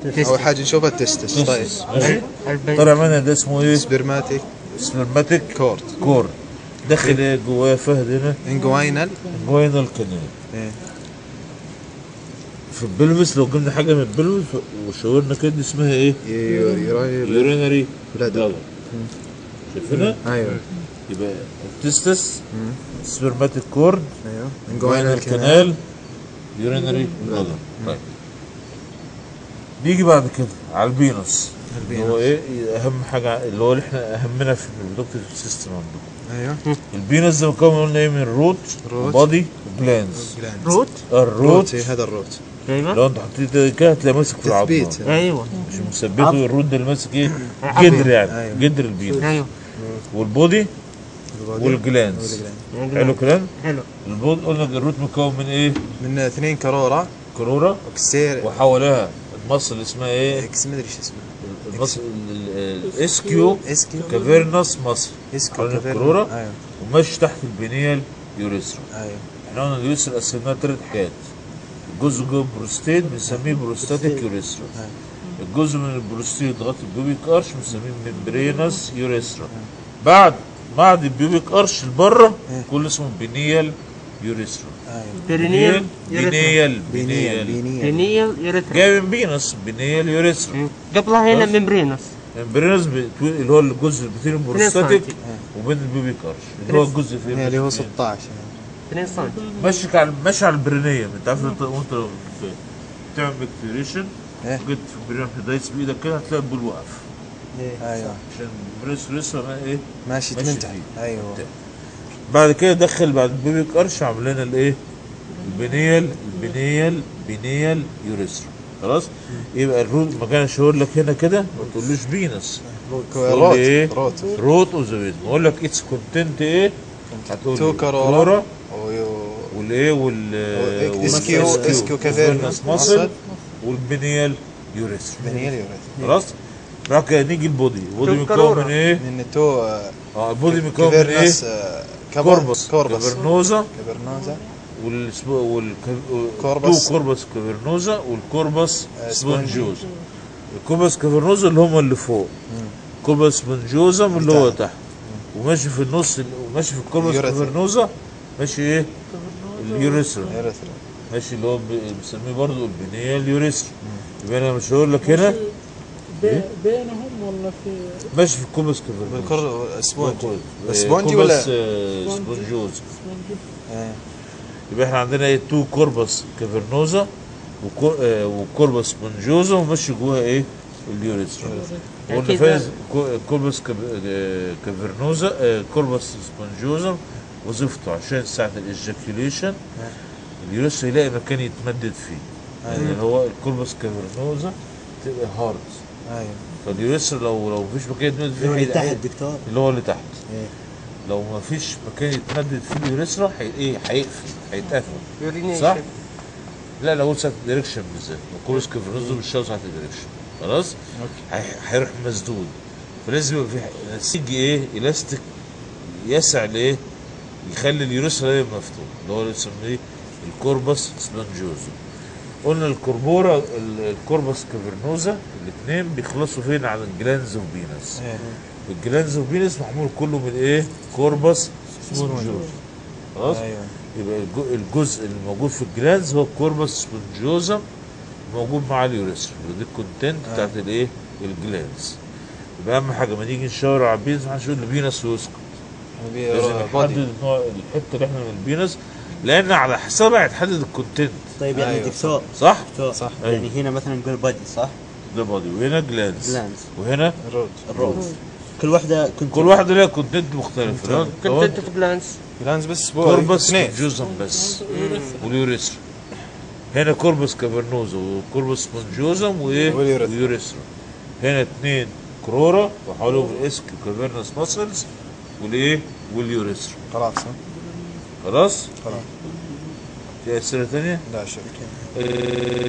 اول حاجه نشوفها التستس طيب ماشي البين طلع منها ده اسمه ايه سبرماتيك سبرماتيك كورد كورد داخل ايه جواه فهد هنا انجوينال جوينال كانال إيه. في البلفس لو جبنا حاجه من البلفس وشاورنا كده اسمها ايه؟ يورينال يورينري بلادر شايفينها؟ ايوه يبقى التستس سبرماتيك كورد ايوه جوينال انجوينال كانال كانال يورينري بلادر طيب نيجي بعد كده على البينس اللي هو ايه اهم حاجه اللي هو اللي احنا اهمنا في الريبرودكتيف سيستم عندكم ايوه البينس ده مكون قلنا ايه من روت روت. بادي وجلانز جلاند. روت الروت روت إيه، هذا الروت ايوه لو انت حطيت كده هتلاقي ماسك في العظم تثبيت ايوه مش مثبته الروت ده اللي ماسك ايه عظم. جدر يعني أيوة. جدر البينس ايوه والبودي البودي والجلانز والجلاند. حلو كلام حلو البود قلنا الروت مكون من ايه من اثنين كرورة كرورة وكسير وحواليها المصل اسمها ايه اكس ما ادري ايش اسمه المصل الاسكيو اسكيو كافيرنس مصل اسكيو حوالين كافيرنا. الكرورة ايوه وماشي تحت البنيال يوريثرا ايوه احنا قلنا اليوريثرا قسمناها ثلاث حاجات الجزء جوه البروستيت بنسميه بروستاتيك يوريثرا الجزء من البروستيت لغايه البيوبيك ارش بنسميه ممبرينس يوريثرا بعد بعد البيوبيك ارش لبره كل اسمه بنيال يوريثرا ايوه بيرينيال بنيال بينيال بنيال بينيال بيرينيال يوريثرا جاي من بينس بنيال يوريثرا قبلها هنا بس. ممبرينس ممبرينس بتو- اللي هو الجزء بين البروستاتيك سنتي. وبين البيوبيك ارش اللي هو الجزء فين اللي هو 16 2 سم ماشي على ماشي على البرينيه انت عارف انت وانت في- بتعمل بكتيريشن إيه. جيت في البرينيه دايس بايدك كده هتلاقي البول واقف ايوه عشان البريس لسه ما ايه ماشي ماشي من تحت فيه. ايوه بعد كده دخل بعد البيبيك ارش عامل لنا الايه البنيال البنيال بنيال يوريثرا خلاص يبقى الروت ما كان اشاور لك هنا كده ما تقولوش بينس تقول روت لي ايه روت روت اوزويد بقول لك اتس كونتنت ايه هتقول تو لي كرورة والايه وال اسكيو اسكيو كافيرنس ماسل مصل والبنيال يوريثرا بنيال يوريث خلاص بعد كده نيجي البودي البودي تو مكون كرورة. من ايه؟ من تو آه، اه البودي مكون من ايه؟ كافيرنس آه، كبر- كوربس كوربس كافرنوزا كافرنوزا والسب... والك... كوربس. تو كوربس كافرنوزا والكوربس آه، سبونجوزا الكوربس كافرنوزا اللي هم اللي فوق كوربس سبونجوزا اللي هو تحت. تحت وماشي في النص وماشي في الكوربس يوريثرا. كافرنوزا ماشي ايه؟ اليوريثرا يوريثرا ماشي اللي هو ب- بنسميه برضه البنيه اليوريثرا يبقى انا مش هقول لك هنا بي- بينهم ولا في ماشي في الكوربس كافرنوزا بالكر سبونج آه، سبونجي كوربس، ولا آه، سبونجوزا آه. يبقى احنا عندنا ايه تو كوربس كافرنوزا وكو- آه، وكوربس سبونجوزا وماشي جواها ايه اليوريثرا قلنا أكيد فاز كو- كوربس كاف- آه، كافرنوزا آه، كوربس سبونجوزا وظيفته عشان ساعة الاجاكيوليشن اليوريثرا يلاقي مكان يتمدد فيه اللي هو الكوربس كافرنوزا تبقى هارد ايوه فاليوريثرا لو لو مفيش مكان يتمدد فيه اللي هي- تحت دكتور اللي هو اللي تحت إيه. لو ما فيش مكان يتمدد فيه اليوريثرا هي ايه هيقفل هيتقفل يورينيشن صح؟ لا لو ساعة الدايركشن بالذات الكورس كفرنوزو بيشتغل ساعة الدايركشن خلاص؟ هي- هيروح مسدود فلازم يبقى في نسيج ايه الاستيك يسع لايه؟ يخلي اليوريثرا دايما مفتوح اللي هو اللي بنسميه الكوربس سبونجوزا قلنا الكربورا ال- الكوربس كافرنوزا الاثنين بيخلصوا فين على الجلانز وبينس إيه. الجلانز وبينس محمول كله من ايه؟ كوربس سبونجوزا خلاص؟ ايوه يبقى الجو- الجزء اللي موجود في الجلانز هو الكوربس سبونجوزا موجود مع اليوريثرا ودي الكونتنت بتاعت الايه؟ الجلانز يبقى اهم حاجه ما نيجي نشاور على البينس ما حدش يقول البينس ويسكت بي- لازم بودي نحدد نوع الحته اللي احنا من البينس لان على حسابها هيتحدد الكونتنت طيب يعني أيوة. دكتور صح؟ دكتور صح. يعني هنا مثلا نقول بادي صح؟ ده بادي وهنا جلانز جلانز وهنا الروت الروز كل واحده كنت كل واحده ليها كونتنت مختلف لو أنت- لو كنت أنت انت في بلانس جلانز بس بو كوربس اثنين سبونجوزا بس واليوريثرا هنا كوربس كافرنوزا وكوربس سبونجوزا وايه واليوريثرا. واليوريثرا هنا اثنين كرورا وحواليهم الاسك كافرنس ماسلز والايه واليوريثرا خلاص ها؟ خلاص خلاص في اسئله ثانيه لا شك